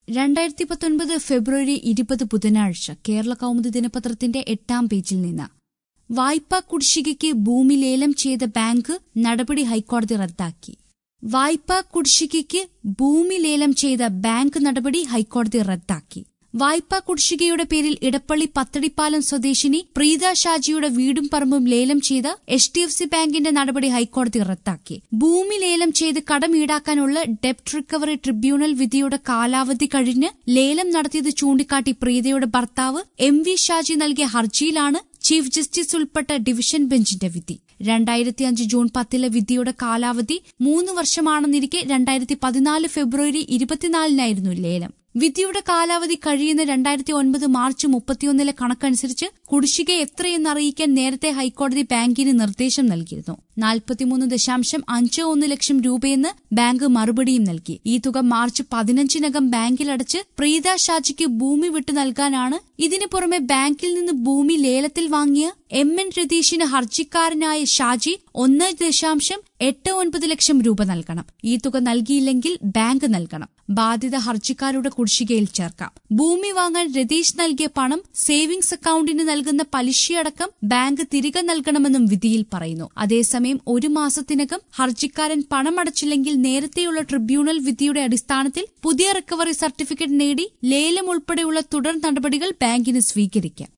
രണ്ടായിരത്തി പത്തൊൻപത് ഫെബ്രുവരി ഇരുപത് ബുധനാഴ്ച കേരള കൗമുദി ദിനപത്രത്തിന്റെ എട്ടാം പേജിൽ നിന്ന് വായ്പാ കുടിശ്ശികയ്ക്ക് ഭൂമി ലേലം ചെയ്ത ബാങ്ക് നടപടി ഹൈക്കോടതി റദ്ദാക്കി വായ്പാ കുടിശ്ശികയ്ക്ക് ഭൂമി ലേലം ചെയ്ത ബാങ്ക് നടപടി ഹൈക്കോടതി റദ്ദാക്കി വായ്പാ കുടിശ്ശികയുടെ പേരിൽ ഇടപ്പള്ളി പത്തടിപ്പാലം സ്വദേശിനി പ്രീത ഷാജിയുടെ വീടും പറമ്പും ലേലം ചെയ്ത എച്ച് ഡി എഫ് സി ബാങ്കിന്റെ നടപടി ഹൈക്കോടതി റദ്ദാക്കി ഭൂമി ലേലം ചെയ്ത് കടം ഈടാക്കാനുള്ള ഡെപ്റ്റ് റിക്കവറി ട്രിബ്യൂണൽ വിധിയുടെ കാലാവധി കഴിഞ്ഞ് ലേലം നടത്തിയത് ചൂണ്ടിക്കാട്ടി പ്രീതയുടെ ഭർത്താവ് എം വി ഷാജി നൽകിയ ഹർജിയിലാണ് ചീഫ് ജസ്റ്റിസ് ഉൾപ്പെട്ട ഡിവിഷൻ ബെഞ്ചിന്റെ വിധി രണ്ടായിരത്തി അഞ്ച് ജൂൺ പത്തിലെ വിധിയുടെ കാലാവധി മൂന്ന് വർഷമാണെന്നിരിക്കെ രണ്ടായിരത്തി പതിനാല് ഫെബ്രുവരി ഇരുപത്തിനാലിനായിരുന്നു ലേലം വിധിയുടെ കാലാവധി കഴിയുന്ന രണ്ടായിരത്തി ഒൻപത് മാർച്ച് മുപ്പത്തിയൊന്നിലെ കണക്കനുസരിച്ച് കുടിശ്ശിക എത്രയെന്ന് അറിയിക്കാൻ നേരത്തെ ഹൈക്കോടതി ബാങ്കിന് നിർദ്ദേശം നൽകിയിരുന്നു നാൽപ്പത്തിമൂന്ന് ദശാംശം അഞ്ച് ഒന്ന് ലക്ഷം രൂപയെന്ന് ബാങ്ക് മറുപടിയും നൽകി ഈ തുക മാർച്ച് പതിനഞ്ചിനകം ബാങ്കിലടച്ച് പ്രീത ഷാജിക്ക് ഭൂമി വിട്ടു നൽകാനാണ് ഇതിനു പുറമെ ബാങ്കിൽ നിന്ന് ഭൂമി ലേലത്തിൽ വാങ്ങിയ എം എൻ രതീഷിന് ഹർജിക്കാരനായ ഷാജി ഒന്ന് ദശാംശം എട്ട് ഒൻപത് ലക്ഷം രൂപ നൽകണം ഈ തുക നൽകിയില്ലെങ്കിൽ ബാങ്ക് നൽകണം ബാധ്യത ഹർജിക്കാരുടെ കുടിശ്ശികയിൽ ചേർക്കാം ഭൂമി വാങ്ങാൻ രതീഷ് നൽകിയ പണം സേവിംഗ്സ് അക്കൌണ്ടിന് നൽകുന്ന പലിശയടക്കം ബാങ്ക് തിരികെ നൽകണമെന്നും വിധിയിൽ പറയുന്നു അതേസമയം ഒരു മാസത്തിനകം ഹർജിക്കാരൻ പണമടച്ചില്ലെങ്കിൽ നേരത്തെയുള്ള ട്രിബ്യൂണൽ വിധിയുടെ അടിസ്ഥാനത്തിൽ പുതിയ റിക്കവറി സർട്ടിഫിക്കറ്റ് നേടി ലേലം ഉൾപ്പെടെയുള്ള തുടർ നടപടികൾ ബാങ്കിന് സ്വീകരിക്കാം